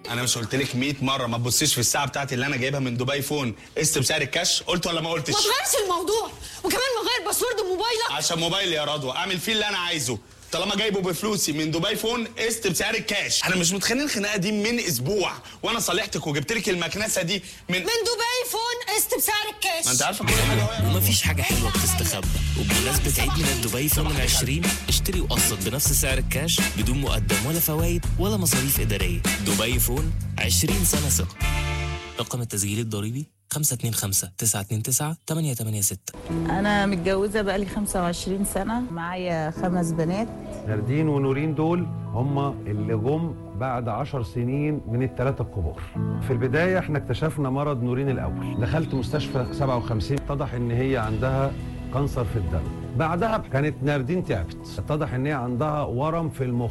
انا مش قلت لك 100 مره ما تبصيش في الساعه بتاعتي اللي انا جايبها من دبي فون قست بسعر الكاش قلت ولا ما قلتش ما تغيرش الموضوع وكمان مغير باسورد موبايلك عشان موبايلي يا رضوى اعمل فيه اللي انا عايزه طالما جايبه بفلوسي من دبي فون قست بسعر الكاش انا مش متخانقين الخناقه دي من اسبوع وانا صالحتك وجبت لك المكنسه دي من من دبي فون قست بسعر الكاش ما انت عارفه كل حاجه أهو يا ومفيش حاجة حلوة بتستخبى وبمناسبة عيد ميلاد دبي فون العشرين اشتري وقسط بنفس سعر الكاش بدون مقدم ولا فوائد ولا مصاريف إدارية دبي فون 20 سنة ثقة رقم التسجيل الضريبي 525 929 886 أنا متجوزة بقالي 25 سنة معايا خمس بنات ناردين ونورين دول هم اللي جم بعد عشر سنين من الثلاثة الكبار في البداية احنا اكتشفنا مرض نورين الأول دخلت مستشفى 57 اتضح ان هي عندها كانسر في الدم بعدها كانت ناردين تعبت اتضح ان هي عندها ورم في المخ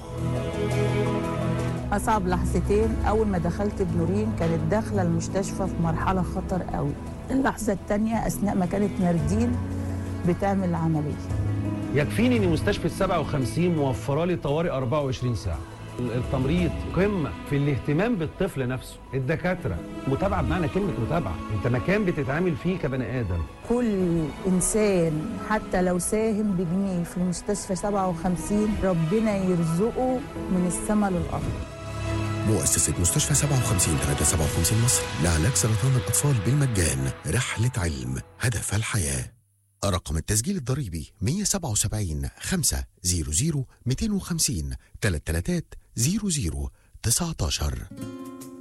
أصعب لحظتين أول ما دخلت بنورين كانت داخلة المستشفى في مرحلة خطر قوي اللحظة التانية أثناء ما كانت ناردين بتعمل عملية يكفيني ان مستشفى 57 موفره لي طوارئ 24 ساعه التمريض قمه في الاهتمام بالطفل نفسه الدكاتره متابعه بمعنى كلمه متابعه انت مكان بتتعامل فيه كبني ادم كل إنسان حتى لو ساهم بجنيه في المستشفى 57 ربنا يرزقه من السماء للأرض مؤسسة مستشفى 57 درجة 57 مصر لعلاج سرطان الأطفال بالمجان رحلة علم هدف الحياة رقم التسجيل الضريبي 177 500 250 33 00 19